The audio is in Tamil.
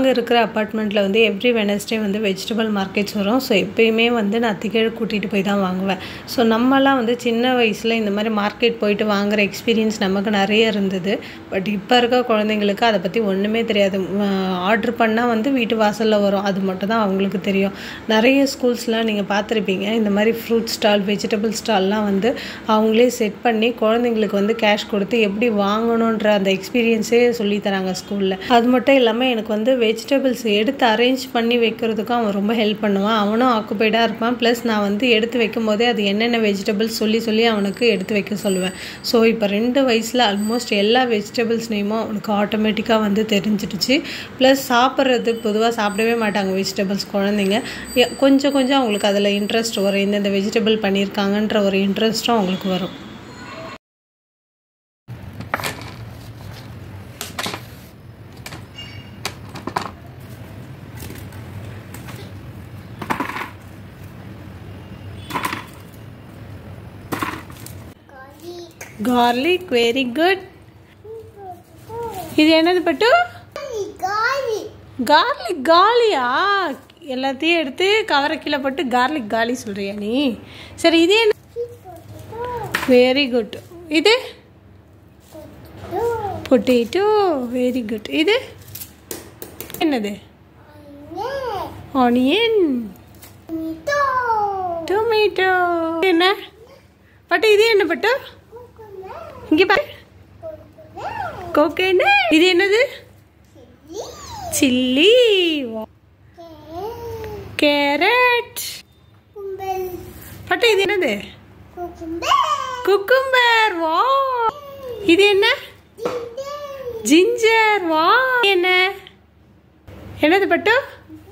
நாங்கள் இருக்கிற அப்பார்ட்மெண்ட்டில் வந்து எவ்ரி வெனஸ்டே வந்து வெஜிடபிள் மார்க்கெட்ஸ் வரும் ஸோ எப்பயுமே வந்து நான் திகழ் கூட்டிகிட்டு போய் தான் வாங்குவேன் ஸோ நம்மலாம் வந்து சின்ன வயசில் இந்த மாதிரி மார்க்கெட் போயிட்டு வாங்குற எக்ஸ்பீரியன்ஸ் நமக்கு நிறைய இருந்தது பட் இப்போ இருக்க குழந்தைங்களுக்கு அதை பற்றி ஒன்றுமே தெரியாது ஆர்டர் பண்ணால் வந்து வீட்டு வாசலில் வரும் அது மட்டும் தான் அவங்களுக்கு தெரியும் நிறைய ஸ்கூல்ஸ்லாம் நீங்கள் பார்த்துருப்பீங்க இந்த மாதிரி ஃப்ரூட் ஸ்டால் வெஜிடபிள் ஸ்டால்லாம் வந்து அவங்களே செட் பண்ணி குழந்தைங்களுக்கு வந்து கேஷ் கொடுத்து எப்படி வாங்கணுன்ற அந்த எக்ஸ்பீரியன்ஸே சொல்லி தராங்க ஸ்கூலில் அது மட்டும் இல்லாமல் எனக்கு வந்து வெஜிடபிள்ஸ் எடுத்து அரேஞ்ச் பண்ணி வைக்கிறதுக்கும் அவன் ரொம்ப ஹெல்ப் பண்ணுவான் அவனும் ஆக்குபைடாக இருப்பான் ப்ளஸ் நான் வந்து எடுத்து வைக்கும் போதே அது என்னென்ன வெஜிடபிள்ஸ் சொல்லி சொல்லி அவனுக்கு எடுத்து வைக்க சொல்லுவேன் ஸோ இப்போ ரெண்டு வயசில் ஆல்மோஸ்ட் எல்லா வெஜிடபிள்ஸ் நேமும் அவனுக்கு ஆட்டோமேட்டிக்காக வந்து தெரிஞ்சிடுச்சு ப்ளஸ் சாப்பிட்றது பொதுவாக சாப்பிடவே மாட்டாங்க வெஜிடபிள்ஸ் குழந்தைங்க எ- கொஞ்சம் கொஞ்சம் அவங்களுக்கு அதில் இன்ட்ரெஸ்ட் வரும் இந்தந்த வெஜிடபிள் பண்ணியிருக்காங்கன்ற ஒரு இன்ட்ரெஸ்ட்டும் அவங்களுக்கு வரும் கார்லிக் வெரி குட் இது என்னது பட்டு கார்லிக் காலியா எல்லாத்தையும் எடுத்து கவரை கீழே போட்டு கார்லிக் காலி சொல்றியா நீ சரி இது என்ன வெரி குட் இது பொட்டேட்டோ வெரி குட் இது என்னது ஆனியன் டொமேட்டோ என்ன பட்டு இது என்ன பட்டு இங்கே பாரு கோகேன இது என்னது சில்லி கேரட் பட்டு இது என்னது குக்கும்பர் வா இது என்ன ஜிஞ்சர் வா என்ன என்னது பட்டு